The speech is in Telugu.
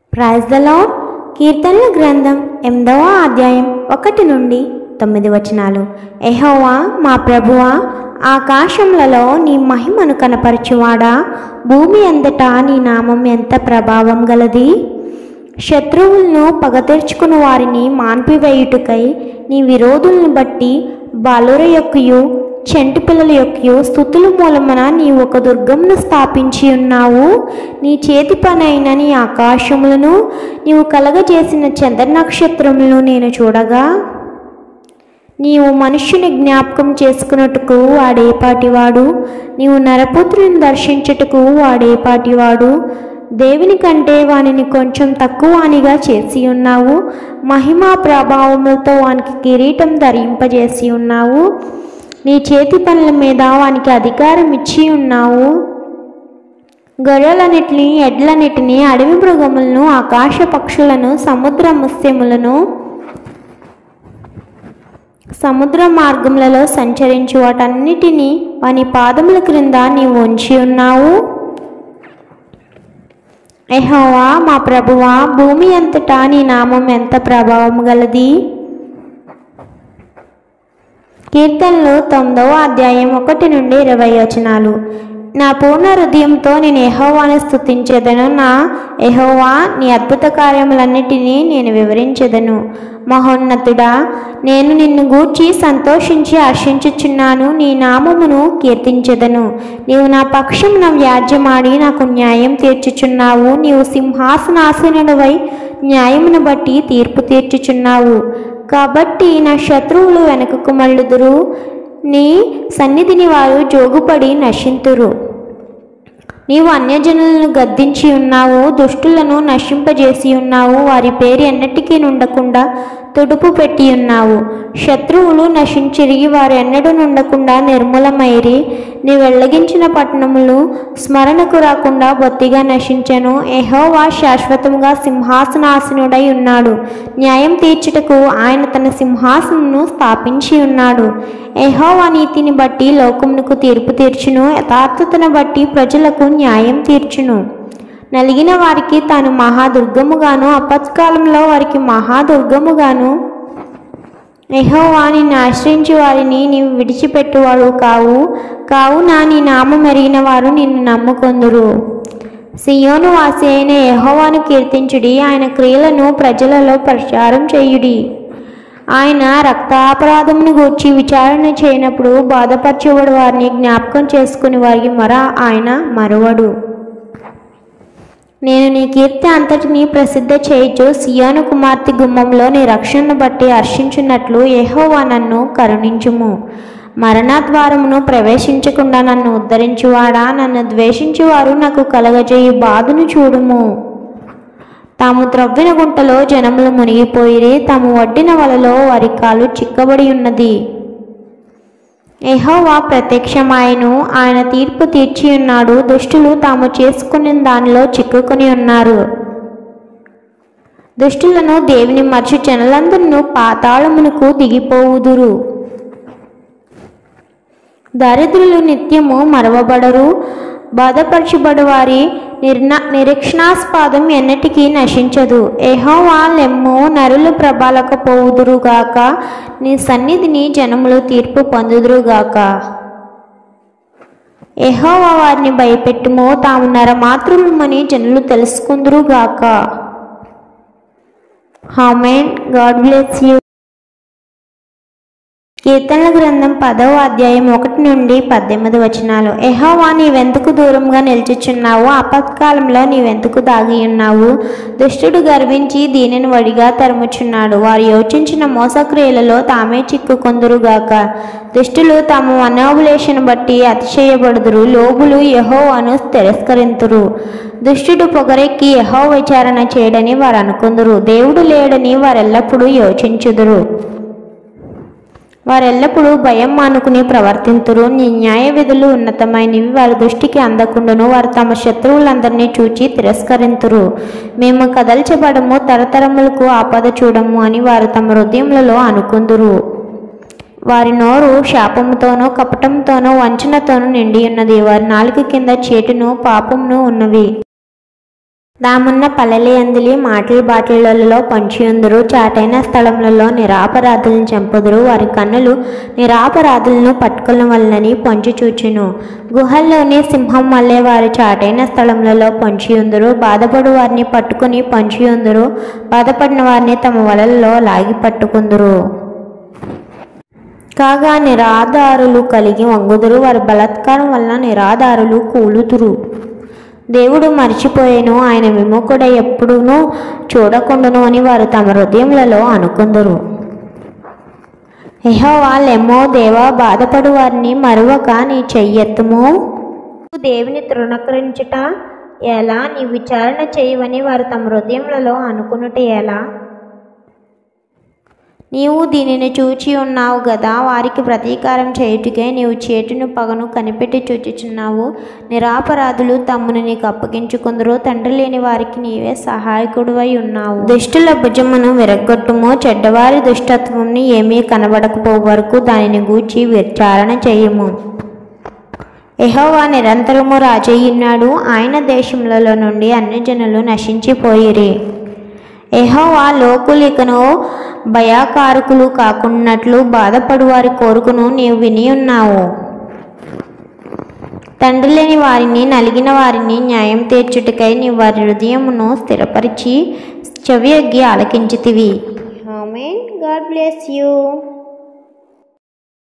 ప్రైజ్ ద లార్డ్ కీర్తనల గ్రంథం ఎనిమిదవ అధ్యాయం ఒకటి నుండి తొమ్మిది వచనాలు ఎహోవా మా ప్రభువా ఆకాశములలో నీ మహిమను కనపరచువాడా భూమి అంతటా నీ నామం ఎంత ప్రభావం గలది శత్రువులను పగ తీర్చుకుని వారిని మాన్పివేయుటకై నీ విరోధులను బట్టి బాలుర యొక్కయు చెంటి పిల్లల యొక్కయు స్థుతుల మూలమున నీ ఒక దుర్గమును స్థాపించి ఉన్నావు నీ చేతి పనైన నీ ఆకాశములను నీవు కలగజేసిన చంద్ర నక్షత్రములను నేను చూడగా నీవు మనుష్యుని జ్ఞాపకం చేసుకున్నట్టుకు వాడేపాటివాడు నీవు నరపుత్రుని దర్శించుటకు వాడేపాటివాడు దేవుని కంటే వానిని కొంచెం తక్కువ అనిగా చేసి ఉన్నావు మహిమా ప్రభావములతో వానికి కిరీటం ధరింపజేసి ఉన్నావు నీ చేతి పనుల మీద వానికి అధికారం ఇచ్చి ఉన్నావు గొర్రెలన్నిటిని ఎడ్లన్నిటిని అడవి మృగములను ఆకాశ పక్షులను సముద్ర ముస్యములను సముద్ర మార్గములలో సంచరించు వాటన్నిటినీ వాని పాదముల క్రింద నీవు ఉంచి ఉన్నావు ఎహోవా మా ప్రభువా భూమి అంతటా నీ నామం ఎంత ప్రభావం గలది కీర్తనలు తొమ్మిదవ అధ్యాయం ఒకటి నుండి ఇరవై వచనాలు నా పూర్ణ హృదయంతో నేను ఎహోవాను స్తుతించేదను నా ఎహోవా నీ అద్భుత కార్యములన్నిటినీ నేను వివరించెదను మహోన్నతుడా నేను నిన్ను గూర్చి సంతోషించి హర్షించుచున్నాను నీ నామమును కీర్తించెదను నీవు నా పక్షమున వ్యాజ్యమాడి నాకు న్యాయం తీర్చుచున్నావు నీవు సింహాసనాసనుడవై న్యాయమును బట్టి తీర్పు తీర్చుచున్నావు కాబట్టి నా శత్రువులు వెనుకకు మళ్ళుదురు నీ సన్నిధిని వారు జోగుపడి నశింతురు నీవు అన్యజనులను గద్దించి ఉన్నావు దుష్టులను నశింపజేసి ఉన్నావు వారి పేరు ఎన్నటికీ నుండకుండా తుడుపు పెట్టి ఉన్నావు శత్రువులు నశించిరిగి వారు ఎన్నడూ నుండకుండా నిర్మూలమైరి నీ వెళ్ళగించిన పట్టణములు స్మరణకు రాకుండా బొత్తిగా నశించెను ఎహోవా శాశ్వతంగా సింహాసనాసనుడై ఉన్నాడు న్యాయం తీర్చుటకు ఆయన తన సింహాసనను స్థాపించి ఉన్నాడు ఎహోవా నీతిని బట్టి లోకమునకు తీర్పు తీర్చును యథార్థతను బట్టి ప్రజలకు న్యాయం తీర్చును నలిగిన వారికి తాను మహాదుర్గముగాను అపత్కాలంలో వారికి మహాదుర్గముగాను ఎహోవా నిన్ను ఆశ్రయించి వారిని నీవు విడిచిపెట్టువాడు కావు కావున నీ నామం ఎరిగిన వారు నిన్ను నమ్ముకొందురు సియోను వాసి అయిన యెహోవాను కీర్తించుడి ఆయన క్రియలను ప్రజలలో ప్రచారం చేయుడి ఆయన రక్తాపరాధమును గూర్చి విచారణ చేయనప్పుడు బాధపరచబడి వారిని జ్ఞాపకం చేసుకుని వారికి మర ఆయన మరువడు నేను నీ కీర్తి అంతటిని ప్రసిద్ధ చేయొచ్చు సియోను కుమార్తె గుమ్మంలో నీ రక్షణను బట్టి హర్షించున్నట్లు యెహోవా నన్ను కరుణించుము మరణద్వారమును ప్రవేశించకుండా నన్ను ఉద్ధరించువాడా నన్ను ద్వేషించువారు నాకు కలగజేయి బాధను చూడుము తాము త్రవ్విన గుంటలో జనములు మునిగిపోయిరి తాము వడ్డిన వలలో వారి కాలు చిక్కబడి ఉన్నది ఎహోవా ప్రత్యక్షమాయను ఆయన తీర్పు తీర్చి ఉన్నాడు దుష్టులు తాము చేసుకున్న దానిలో చిక్కుకొని ఉన్నారు దుష్టులను దేవుని మర్చి జనులందరూ పాతాళమునకు దిగిపోవుదురు దరిద్రులు నిత్యము మరవబడరు బాధపరచబడు వారి నిర్ణ నిరీక్షణాస్పాదం ఎన్నటికీ నశించదు ఎహోవా లెమ్ము నరులు ప్రబలకపోవుదురుగాక నీ సన్నిధిని జనములు తీర్పు పొందుదురుగాక ఎహోవా వారిని భయపెట్టుము తాము నరమాతృలమని జనులు తెలుసుకుందురుగాక హామెన్ గాడ్ బ్లెస్ యూ కీర్తనల గ్రంథం పదవ అధ్యాయం ఒకటి నుండి పద్దెనిమిది వచనాలు ఎహోవా నీవెందుకు దూరంగా నిల్చుచున్నావు ఆపత్కాలంలో నీవెందుకు దాగి ఉన్నావు దుష్టుడు గర్వించి దీనిని వడిగా తరుముచున్నాడు వారు యోచించిన మోసక్రియలలో తామే చిక్కుకొందురుగాక దుష్టులు తమ మనోబులేషను బట్టి అతిశయపడుదురు లోబులు యహోవాను తిరస్కరింతురు దుష్టుడు పొగరెక్కి యహో విచారణ చేయడని వారు అనుకుందురు దేవుడు లేడని వారెల్లప్పుడూ యోచించుదురు వారెల్లప్పుడూ భయం మానుకుని ప్రవర్తింతురు నీ న్యాయ విధులు ఉన్నతమైనవి వారి దృష్టికి అందకుండును వారు తమ శత్రువులందరినీ చూచి తిరస్కరింతురు మేము కదల్చబడము తరతరములకు ఆపద చూడము అని వారు తమ హృదయములలో అనుకుందురు వారి నోరు శాపముతోనూ కపటంతోనూ వంచనతోనూ నిండి ఉన్నది వారి నాలుక కింద చేటును పాపమును ఉన్నవి దామున్న పల్లెలి అందిలి మాటల బాటలలో పంచియుందురు చాటైన స్థలములలో నిరాపరాధులను చంపుదురు వారి కన్నులు నిరాపరాధులను పట్టుకున్న వలనని పొంచి చూచును గుహల్లోని సింహం వల్లే వారి చాటైన స్థలములలో పొంచియుందురు బాధపడు వారిని పట్టుకుని పొంచియుందురు బాధపడిన వారిని తమ వలలలో లాగి పట్టుకుందురు కాగా నిరాధారులు కలిగి వంగుదురు వారి బలాత్కారం వలన నిరాధారులు కూలుదురు దేవుడు మర్చిపోయేను ఆయన విముఖుడ ఎప్పుడునూ చూడకుండును అని వారు తమ హృదయములలో అనుకుందరు ఎహోవా లెమ్మో దేవా బాధపడు వారిని మరువక నీ చెయ్యెత్తుము నువ్వు దేవుని తృణకరించుట ఎలా నీ విచారణ చేయవని వారు తమ హృదయములలో అనుకునుట ఎలా నీవు దీనిని చూచి ఉన్నావు గదా వారికి ప్రతీకారం చేయుటకే నీవు చేటును పగను కనిపెట్టి చూచుచున్నావు నిరాపరాధులు తమ్మును నీకు అప్పగించుకుందరు తండ్రి లేని వారికి నీవే సహాయకుడువై ఉన్నావు దుష్టుల భుజమును విరగొట్టుము చెడ్డవారి దుష్టత్వంని ఏమీ కనబడకపో వరకు దానిని గూర్చి విచారణ చేయము ఎహోవా నిరంతరము రాజయ్యున్నాడు ఆయన దేశములలో నుండి అన్ని జనులు నశించిపోయిరి ఎహోవా లోకులికను భయాకారకులు కాకున్నట్లు బాధపడు వారి కోరుకును నీవు విని ఉన్నావు తండ్రి లేని వారిని నలిగిన వారిని న్యాయం తీర్చుటకై నీ వారి హృదయమును స్థిరపరిచి చెవి ఎగ్గి ఆలకించితివి గాడ్ బ్లెస్ యూ